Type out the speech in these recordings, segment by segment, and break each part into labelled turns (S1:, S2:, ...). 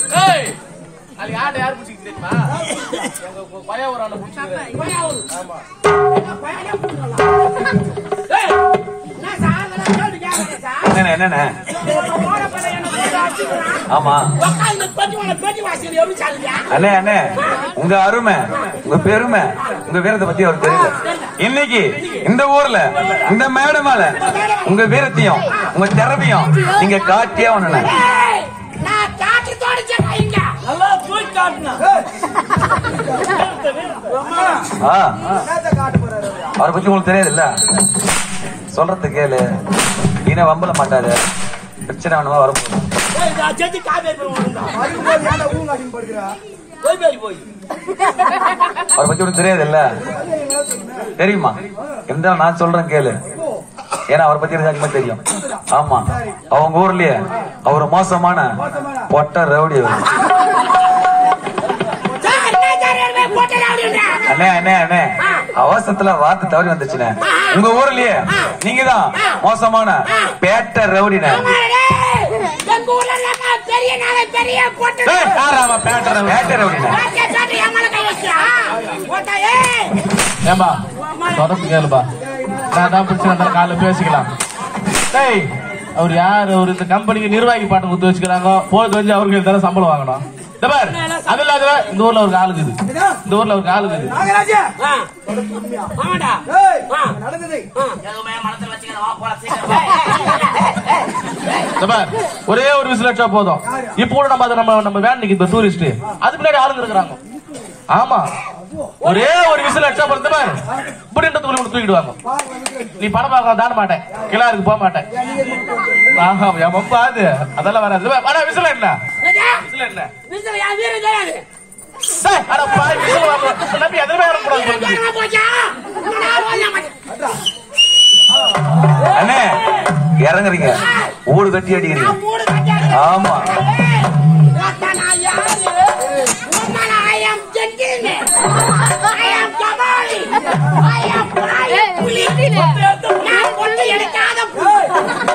S1: ஏய் நாளைக்கு ஆட்டை யார் பிடிச்சிக்கு தெரியுமா எங்க பையன் ஒரு ஆளை பிடிச்சிக்கிறேன் ஆமா
S2: என்னண்ணே என்னண்ணே ஆமா அண்ணே அண்ணே உங்க அருமை உங்க பெருமை உங்க வீரத்தை பத்தி அவருக்கு தெரியல இன்னைக்கு இந்த ஊர்ல இந்த மேடை மேல உங்க வீரத்தையும் உங்க திறமையும் நீங்க காட்டியே ஒண்ணு
S3: நல்லா போய் காட்டுனா
S2: அவரை பத்தி உங்களுக்கு தெரியாது இல்ல சொல்றது கேளு நீனே வம்பல மாட்டாரு பிரச்சனை வேணுமா வரப்போகுது
S3: ஏய், நான் செஞ்சு காவேரி போய் விழுந்தா.
S4: வரும்போது ஏன்டா ஊங்க அடின்னு படுக்கிறா?
S3: போய் போய் போய்
S2: அவரை பத்தி உனக்கு தெரியாது இல்ல தெரியுமா இருந்தாலும் நான் சொல்றேன் கேளு ஏன்னா அவரை பத்தி எனக்கு அதிகமா தெரியும் ஆமா அவங்க ஊர்லயே அவர் மோசமான பொட்ட ரவுடி அவரு. அண்ணே அண்ணே அண்ணே அவசரத்துல வார்த்தை தவறி வந்துச்சுண்ணே உங்க ஊர்லயே நீங்க தான் மோசமான பேட்ட ரவுடிண்ணே
S5: எங்க ஊர்ல நம்ம பெரிய நாளை பெரிய போட்டு
S2: ஏய், யாரா அவன் பேட்ட ரவுடி? பேட்ட ரவுடிண்ணே
S5: பாத்தியா, சாட்டி என் மேல கை வச்சியா? போட்டா, ஏய்.
S1: ஏம்பா தொடர்ந்து கேளுப்பா நான் தான் பிரச்சனை காலைல பேசிக்கலாம் டேய் அவர் யார் அவர் இந்த கம்பெனிக்கு நிர்வாகி பாட்டு குத்து வச்சுக்கிறாங்க போய் வச்சு அவருக்கு இருந்தாலும் சம்பளம் வாங்கணும் இந்த பார் அது இல்லாத இந்த ஊர்ல ஒரு ஆளு இருக்குது இந்த ஊர்ல ஒரு ஆளு இருக்குது
S4: நாகராஜா,
S5: ஆ. ஆமாடா.
S4: ஏய்,
S5: ஆ.
S4: நடந்தது
S5: எதுவுமே மனசுல வச்சுக்காத, வா, போலாம், சீக்கிரம் வா.
S1: இந்த பார் ஒரே ஒரு விசில் அடிச்சா போதும் இப்போ கூட நம்ம அதை நம்ம நம்ம வேன் நிக்குது டூரிஸ்ட் அது பின்னாடி ஆளுங்க இருக்கிறாங்க ஆமா ஒரே ஒரு விசில் அடிச்சா போதும் இந்த பார் இப்படின்றதுக்குள்ள உன்னை தூக்கிடுவாங்க நீ படம் பார்க்க தாட மாட்டேன் கிளாருக்கு போக மாட்டேன் ஆஹா என் மப்பா அது அதெல்லாம் வராது இந்த பார், அடா விசில் என்ன
S5: ராஜா,
S1: விசில் என்ன
S5: விசில் என் வீரன் தெரியாது.
S1: டேய், அட பாய் விசில் வாங்க நம்பி எதுவுமே வரக்கூடாது
S5: வீரன்
S1: போல
S5: காரணமா போச்சா? என்னடா ஓடியா மாட்டேன்.
S2: அண்ணே இறங்குறீங்க ஊடு கட்டி அடிக்கிறீங்க
S5: நான் மூடு கட்டியாச்சு.
S2: ஆமா
S5: ஏய், ஒருத்தன் நான் யாரு? உன்னை நான் I am gentleman. I am Kabali. I am பிராய புலி. நான் கொண்டு எடுக்காத புலி.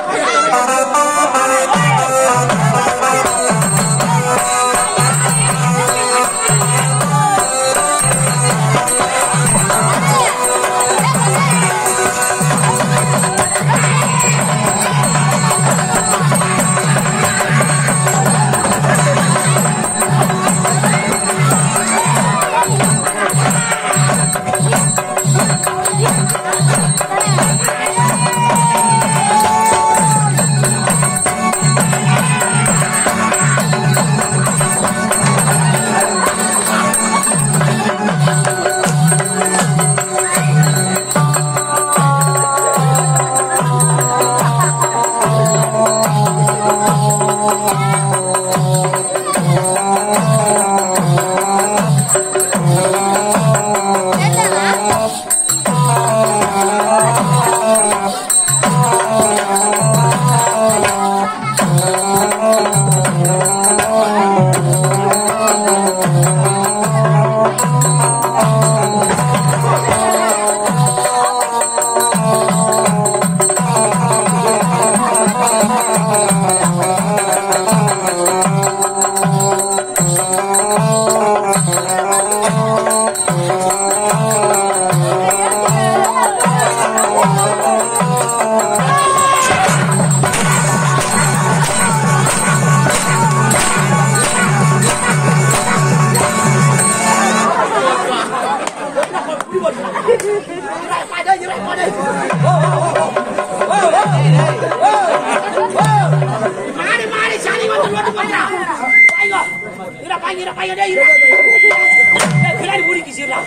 S5: மாறி மாறி சனி வந்து ஓட்டு போட்டா பாய்கோ இர பாய்ங்க இர பாய்ங்க டேய் இர ஏய், பின்னாடி ஓடிக்கு சீரா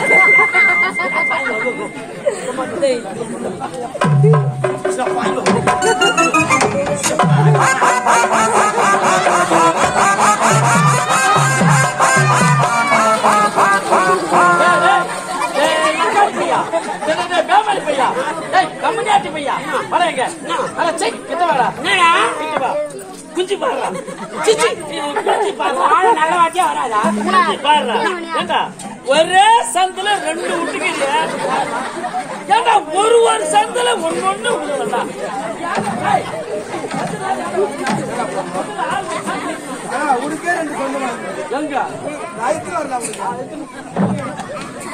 S5: குஞ்சு பாடுறா சிச்சி குஞ்சு பாடுறா ஆளு நல்ல வாட்டியா வராதா குஞ்சு பாடுறா ஏண்டா ஒரே சந்தில ரெண்டு விட்டுக்கிறீங்க ஏண்டா ஒரு ஒரு சந்தில ஒண்ணு ஒண்ணு விடுறா
S4: ஆ, உனக்கே ரெண்டு சொந்தமா இருக்கு.
S5: எங்க
S4: நான் எடுத்துட்டு வரலாம் உனக்கு.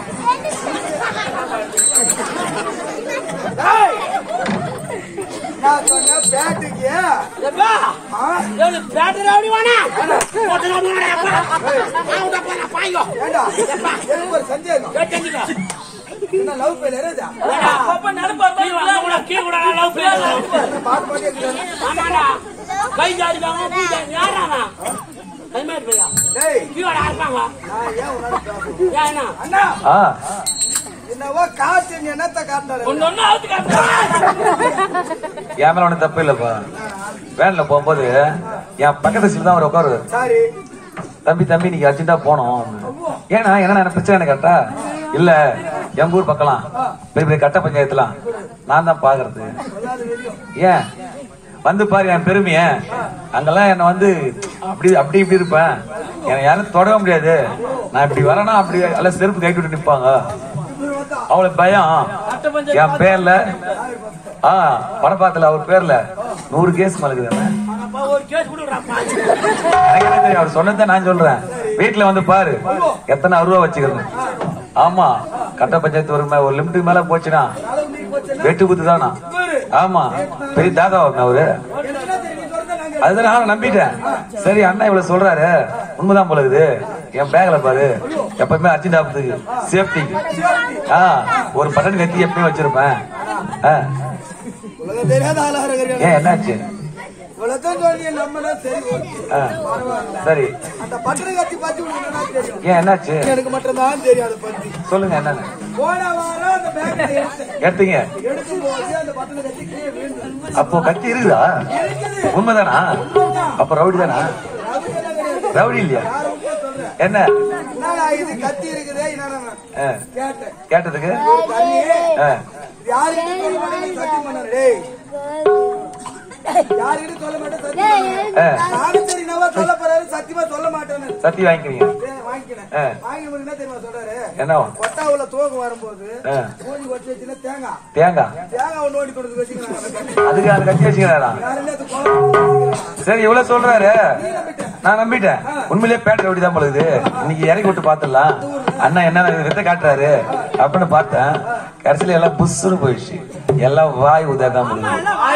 S4: ஏய், நான் சொன்ன பேட்டுக்கு
S5: எப்பா
S4: ஆ,
S5: எவ்வளவு பேட்டரி ரவுடி வேணா போட்டு ரவுடி வேணா எப்பா நான் விட போறேன் பாய்ங்கோ
S4: ஏண்டா எனக்கு ஒரு சந்தேகம்
S5: கேட்டுங்க
S4: என்ன லவ் ஃபெயிலியர் இதா
S3: அப்பப்ப நினைப்பா
S5: கீழ வந்தா கூட கீழ கூட லவ் பேசலாம்
S4: பாத்து பாத்து எடுத்துட்டு
S5: ஆமாடா கை ஜாடிக்காம பூஜை யாரானா கைமேட் பையா
S4: டேய்
S5: கீழ இருப்பாங்க
S4: நான் ஏன் உன்னால பேசணும்?
S5: ஏன் என்ன
S4: அண்ணா
S2: ஆ
S4: என்னவோ காட்டு நீ என்னத்த காட்டினாரு
S5: ஒன்னு ஒன்னு அவுத்து காட்டுறா
S2: என் மேல ஒண்ணும் தப்பு இல்லப்பா வேன்ல போகும்போது என் பக்கத்து சீட் தான் அவர் உட்காரு
S4: சாரி
S2: தம்பி தம்பி நீங்க அர்ஜென்டா போனோம் ஏன்னா என்ன என்ன பிரச்சனை கேட்டா இல்ல எங்க ஊர் பக்கலாம் பெரிய பெரிய கட்ட பஞ்சாயத்துலாம் நான் தான் பாக்குறது ஏன் வந்து பாரு என் பெருமைய அங்கெல்லாம் என்ன வந்து அப்படி அப்படி இப்படி இருப்பேன் என்னை யாரும் தொடவே முடியாது நான் இப்படி வரேன்னா அப்படி எல்லாம் செருப்பு கைட்டு விட்டு நிப்பாங்க அவ்வளவு பயம் என் பேர்ல ஆ பணப்பாத்துல அவர் பேர்ல நூறு கேஸ் மலுக்குது
S5: அப்பா ஒரு கேஸ் கொடுக்குறா பாச்சு
S2: எனக்கு என்ன தெரியும் அவர் சொன்னதை நான் சொல்றேன் வீட்டுல வந்து பாரு எத்தனை அருவா வச்சுக்கிறது ஆமா கட்ட பஞ்சாயத்து வருமே ஒரு லிமிட்டுக்கு மேல போச்சுன்னா வெட்டு குத்து தானா ஆமா பெரிய தாதா வரணும் அவரு அதுதான் நானும் நம்பிட்டேன் சரி அண்ணா இவ்வளவு சொல்றாரு உண்மைதான் போல இருக்குது என் பேக்ல பாரு எப்பவுமே அர்ஜென்ட் ஆபத்துக்கு சேஃப்டி ஆ ஒரு பட்டன் கத்தி எப்பயும் வச்சிருப்பேன் ஆ,
S4: உலகம் தெரியாத ஆளா இருக்கிறீங்க
S2: ஏன் என்னாச்சு
S4: இவ்வளவுதான் சொல்லி நம்மனா சரி ஓகே.
S2: ஆ,
S4: பரவாயில்ல
S2: சரி
S4: அந்த பட்டரை கத்தி பத்தி உனக்கு என்ன தெரியும்
S2: ஏன் என்னாச்சு
S4: எனக்கு மட்டும்தான் தெரியும் அதை பத்தி
S2: சொல்லுங்க என்னன்னு
S4: போன வாரம் அந்த பேக்கை எடுத்தேன்
S2: எடுத்தீங்க
S4: எடுக்கும் போது அந்த பட்டரை கத்தி கீழே விழுந்தது
S2: அப்போ கத்தி இருக்குதா
S4: இருக்குது
S2: உண்மைதானா அப்ப ரவுடி தானா
S4: அதுக்கெல்லாம் கிடையாது
S2: ரவுடி இல்லையா
S4: யார் உண்மையா சொல்றேன்
S2: என்ன
S4: என்னடா இது கத்தி இருக்குதே என்னடா
S2: ஆ,
S4: கேட்டேன்
S2: கேட்டதுக்கு
S4: தண்ணி
S2: ஆ,
S4: யாருக்கிட்ட சொல்ல மாட்டேன் சத்தியம் பண்ணாரு டேய் யாருக்கிட்ட சொல்ல மாட்டேன் சத்தியம் பண்ணாரு
S2: ஆ,
S4: நானும் சரி நவா சொல்ல போறாரு சத்தியமா சொல்ல மாட்டேன்னு
S2: சத்தி வாங்கிக்கிறீங்க
S4: சரி, வாங்கிக்கினேன்
S2: ஆ.
S4: வாங்கி முடிஞ்சு என்ன தெரியுமா சொல்றாரு
S2: என்னவா
S4: கொட்டாவுல தூக்கம் வரும்போது
S2: ஆ.
S4: மூஞ்சி கொட்டி வச்சுன்னா தேங்காய்
S2: தேங்காய்
S4: தேங்காய் நோண்டி கொடுத்து வச்சுக்கிறாங்க
S2: அதுக்கு அது கட்டி வச்சுக்கிறாரா
S4: யாருமே அது கோலம்
S2: சரி இவ்வளவு சொல்றாரு நான் நம்பிட்டேன் உண்மையிலேயே பேட்டை ரவுடி தான் பொழுது இன்னைக்கு இறக்கி விட்டு பாத்துடலாம் அண்ணா என்ன வித்த காட்டுறாரு அப்படின்னு பார்த்தேன் கடைசியில எல்லாம் புஷ்ஷுன்னு போயிடுச்சு எல்லாம் வாய் உததான் பொழுது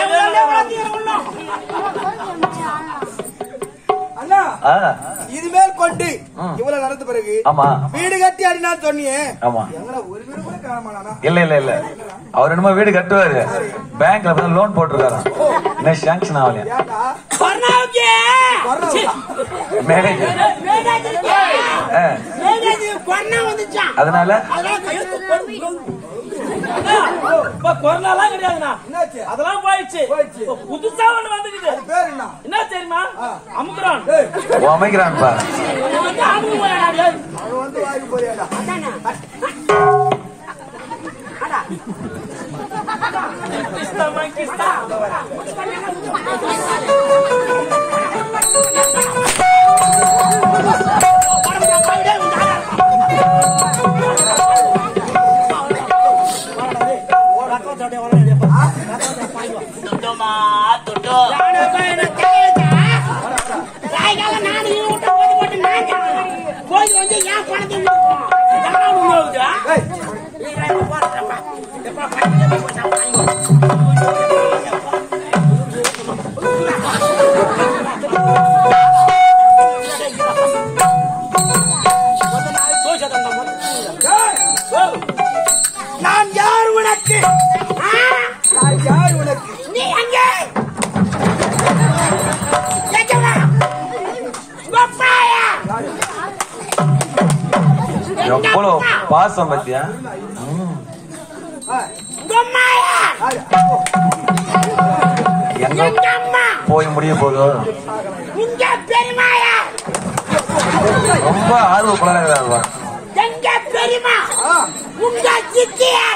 S4: அண்ணா
S2: ஆ,
S4: இதுமேல் கொண்டு இவ்வளவு நடந்த பிறகு
S2: ஆமா
S4: வீடு கட்டி அடினா சொன்னியே
S2: ஆமா
S4: எங்கடா ஒரு வீடு கூட காணமானா
S2: இல்ல இல்ல இல்ல அவர் என்னமோ வீடு கட்டுவாரு பேங்க்ல லோன் போட்டிருக்காரு இன்னும் சாங்ஷன் ஆகலையா
S4: ஏண்டா
S5: கொரோனாவுக்கு
S4: வர்றவா?
S2: மேனேஜர்
S5: மேனேஜருக்கு
S2: ஆ,
S5: மேனேஜருக்கு கொரோனா வந்துச்சான்
S2: அதனால
S5: அதெல்லாம் கையெழுத்து போட்டு
S3: இப்ப கொரோனாலாம் கிடையாதுண்ணா
S4: என்னாச்சு
S3: அதெல்லாம் போயிடுச்சு
S4: போயிடுச்சு.
S3: இப்ப புதுசா ஒண்ணு வந்துக்குது
S4: அது பேர் என்ன
S3: என்ன தெரியுமா அமுக்குறான்
S4: ஏய்,
S2: அமைக்கிறான் பாரு
S5: அவன் வந்து ஆம்பளை போறாடா, டேய்.
S4: அவன் வந்து வாங்கி போறியாடா
S5: அதானே.
S3: கிறிஸ்தா கிறிஸ்தா
S5: துட்டுமா, துட்டு. சாயங்காலம் நானு இவன் வீட்டை போட்டு போட்டு நான் சாப்பிடுவேன். போய் வந்து ஏன் பணத்தை கொடுக்கணும்? இதெல்லாம் உள்ள வருதா?
S4: ஏய்,
S5: நீ ரெண்டு போடுறப்பா. எப்பா, பணத்தை போய் சாப்பிடுவாங்க.
S4: ஏய், நான் யார் உனக்கு நான் யார் உனக்கு
S5: நீ எங்கே எங்கடா? கொப்பாயா?
S2: எவ்வளவு பாசம் பத்தியா
S4: ஏய்,
S5: கொம்மாயா?
S4: யாரு?
S2: எங்க
S5: எங்க அம்மா?
S2: போய் முடிய போதும்
S5: உங்க பெரியமாயா?
S2: ரொம்ப ஆர்வ குழந்தைங்க
S5: எங்க பெரியமா?
S4: ஆ,
S5: உங்க சித்தியா?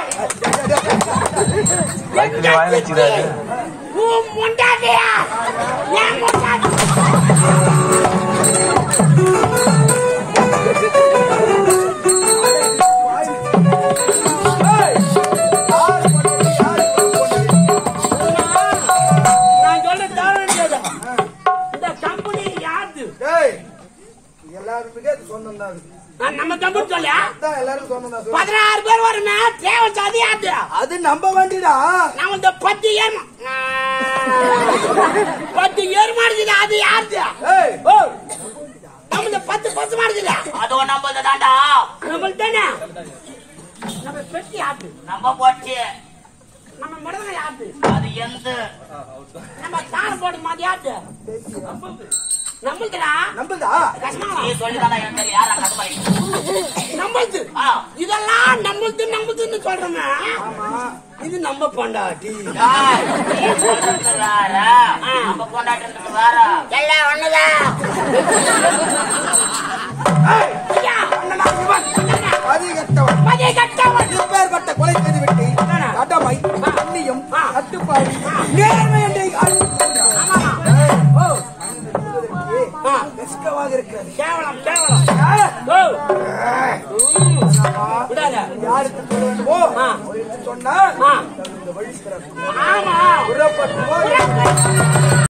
S2: வயிற்றுல வாயில வச்சுக்கிறாரு
S5: உன் முண்டாட்டியா? என் முண்டாட்டி.
S4: ஏய், யார் கொண்டது? யார் கொண்டது?
S5: நான் சொல்ல தவறு கிடையாது. இந்த கம்பெனி யாருது
S4: ஏய், எல்லாருக்குமே அது சொந்தம் தான் அது
S5: நான் நம்ம தம்பு சொல்ல
S4: அதான் எல்லாருக்கும் சொந்தம் தான் சொல்லு.
S5: பதினாறு பேர் வருமே தேவை சாதி அது
S4: அது நம்ப வேண்டிடா
S5: நான் இந்த பத்து ஏர்மா பத்து ஏர் மாடுது அது யாருது
S4: ஏய்
S5: ஓ நம்ம இந்த பத்து பத்து மாடுது
S6: அதுவும் நம்மளது தாண்டா
S5: நம்மளுக்கு தானே நம்ம பெட்டி ஆட்டு
S6: நம்ம போச்சு
S5: நம்ம முடங்க ஆட்டு
S6: அது எந்த
S5: நம்ம தாரம் போட்டு மாதிரி ஆட்டு நம்மளுக்குடா
S4: நம்புதா
S5: கஷ்டமா
S6: நீ சொல்லிதானே எனக்கு தெரியும் யாரா கட்டுமலை
S5: நம்மளுது
S6: ஆ.
S5: இதெல்லாம் நம்மளுது நம்மளுதுன்னு சொல்றோமே இது நம்ம பொண்டாட்டி
S6: டேய், நீ சொல்றது வேற நம்ம கொண்டாடுறது வேற
S5: எல்லாம் ஒண்ணுதான் ஐயா, ஒண்ணுதான் இவன். என்னங்க?
S4: அது கெட்டவன்
S5: மதிய கட்டவன்
S4: இப்பேற்பட்ட கொலை செய்து விட்டு கடமை கண்ணியம் கட்டுப்பாடு நேர்மை என்று கஷ்டமாக இருக்கிறது
S5: கேவலம் கேவலம் ஓ. ம். விடாத
S4: யாருக்கு சொல்ல வேண்டுமோ
S5: ஆ.
S4: அவருக்கு சொன்னா
S5: ஆ.
S4: இந்த வழி சிறப்பு
S5: ஆமா
S4: புறப்பட்டு போ.